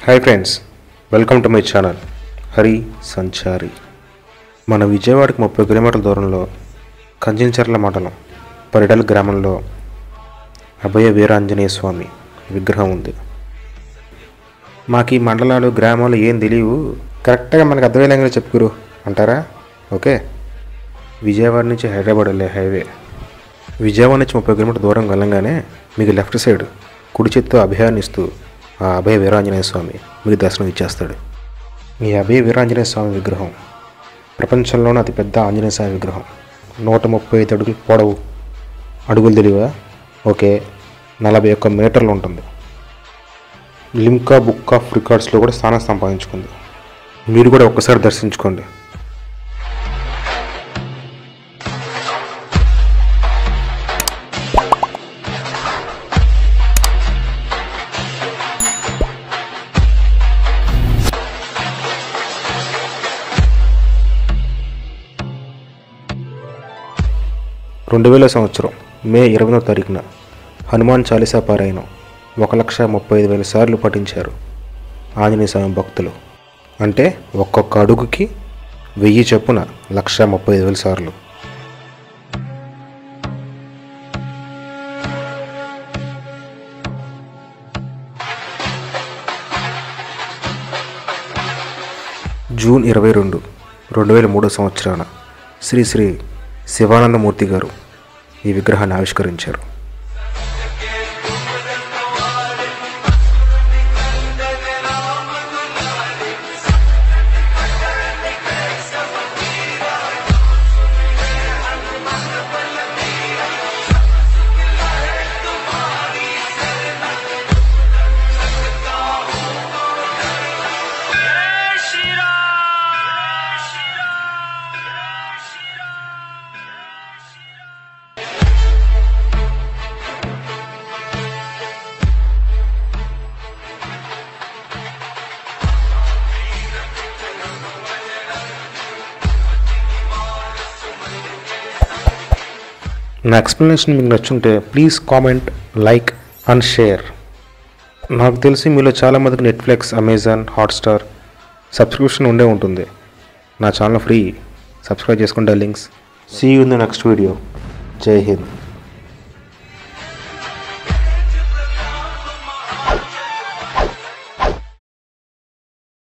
hi friends welcome to my channel Hari Sanchari మన విజయవాడకి ముప్పై కిలోమీటర్ల దూరంలో కంచించర్ల మండలం పరిడల్ గ్రామంలో అభయ వీరాంజనేయ స్వామి విగ్రహం ఉంది మాకు ఈ మండలాలు గ్రామాలు ఏం తెలియవు కరెక్ట్గా మనకు అర్థమయ్యేలాగా చెప్పుకురు అంటారా ఓకే విజయవాడ నుంచి హైదరాబాద్ వెళ్ళే హైవే విజయవాడ నుంచి ముప్పై కిలోమీటర్ దూరం వెళ్ళంగానే మీకు లెఫ్ట్ సైడ్ కుడి చేత్తో అభయాన్ని ఇస్తూ ఆ అభయ వీరాంజనేయ స్వామి మీకు దర్శనం ఇచ్చేస్తాడు ఈ అభయ వీరాంజనేయ స్వామి విగ్రహం ప్రపంచంలోనే అతిపెద్ద ఆంజనేయ స్వామి విగ్రహం నూట ముప్పై ఐదు అడుగులు పొడవు అడుగులు తెలివా ఓకే నలభై ఒక్క మీటర్లు ఉంటుంది లిమ్కా బుక్ ఆఫ్ రికార్డ్స్లో కూడా స్థానం సంపాదించుకుంది మీరు కూడా ఒక్కసారి దర్శించుకోండి రెండు వేల సంవత్సరం మే ఇరవై తారీఖున హనుమాన్ చాలీసా పారాయణం ఒక లక్ష ముప్పై ఐదు వేల సార్లు పఠించారు ఆంజనేయ స్వామి భక్తులు అంటే ఒక్కొక్క అడుగుకి వెయ్యి చొప్పున లక్ష ముప్పై ఐదు వేల సార్లు జూన్ ఇరవై రెండు రెండు వేల మూడో సంవత్సరాన శ్రీ శ్రీ శివానందమూర్తి గారు ఈ విగ్రహాన్ని ఆవిష్కరించారు నా ఎక్స్ప్లెనేషన్ మీకు నచ్చుంటే please comment like and share నాకు తెలిసి మీలో చాలామందికి నెట్ఫ్లిక్స్ అమెజాన్ హాట్స్టార్ సబ్స్క్రిప్షన్ ఉండే ఉంటుంది నా ఛానల్ ఫ్రీ సబ్స్క్రైబ్ చేసుకుంటే links see you in the next video Jai Hind